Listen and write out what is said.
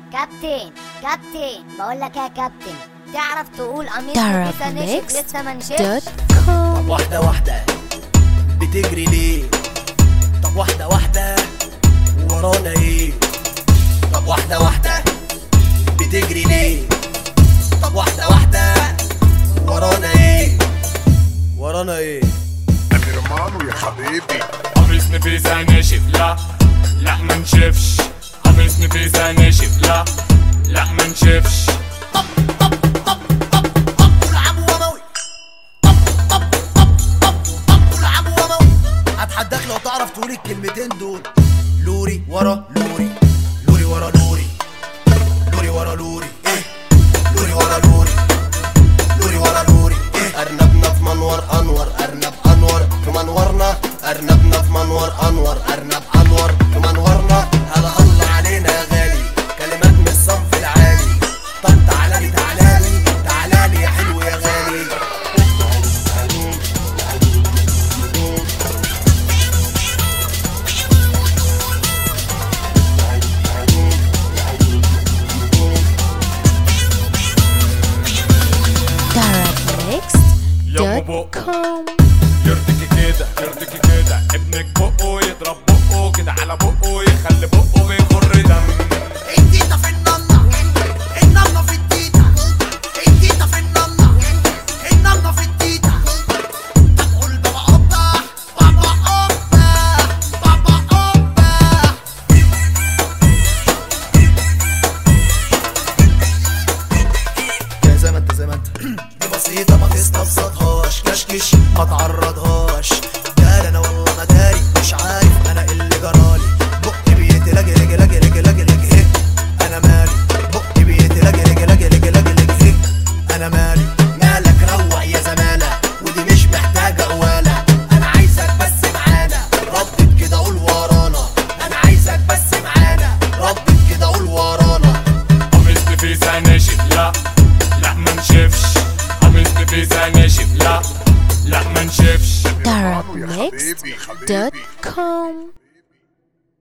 كابتن كابتن بقول لك يا كابتن تعرف تقول قميص Darab لسه نشف Mix لسه ما نشفش دوت كوم واحدة واحدة بتجري ليه طب واحدة واحدة ورانا ايه طب واحدة واحدة بتجري ليه طب واحدة واحدة ورانا ايه ورانا ايه hermano يا حبيبي قميص نفيسة ناشف لا لا ما نشفش قميص نفيسة ناشف لا لا ما نشفش العبوا وموي طب طب طب طب طب العبوا وموي هتحداك لو تعرف تقول الكلمتين دول لوري ورا لوري لوري ورا لوري لوري ورا لوري ايه لوري ورا لوري لوري ورا لوري ايه ارنبنا في منور انور ارنب انور في منورنا ارنبنا في منور انور ارنب انور في منورنا هلا الله علينا يا غالي كلمات من الصنف العالي طب تعالى لي تعالى لي تعالى لي يا حلو يا غالي Darab Mix يا دوت بقه كوم يرضيكي كده يرضيكي كده ابنك بقه يضرب بقه كده على بقه يخلي بقه بيخر دم التيتا في النمنة النمنة في التيتا التيتا في النمنة النمنة في التيتا تقول بابا أوبا بابا أوبا بابا أوبا يا زي ما انت زي ما انت دي بسيطة ما تستبسطهاش كشكش ما تعرضهاش قال انا والله ما داري مش عارف انا إيه اللي جرالي بقي بيتي لاجي لاجي لاجي لاجي لاجي لاجي هيك انا مالي بقي بيتي لاجي لاجي لاجي لاجي لاجي لاجي هيك انا مالي مالك روق يا زمالة ودي مش محتاجة قوالة انا عايزك بس معانا ردت كده قول ورانا انا عايزك بس معانا ردت كده قول ورانا قميص نفيسة ناشف لا لا ما نشفش قميص نفيسة ناشف لا لا ما نشفش Darab hermano يا Mix حبيبي دوت حبيبي كوم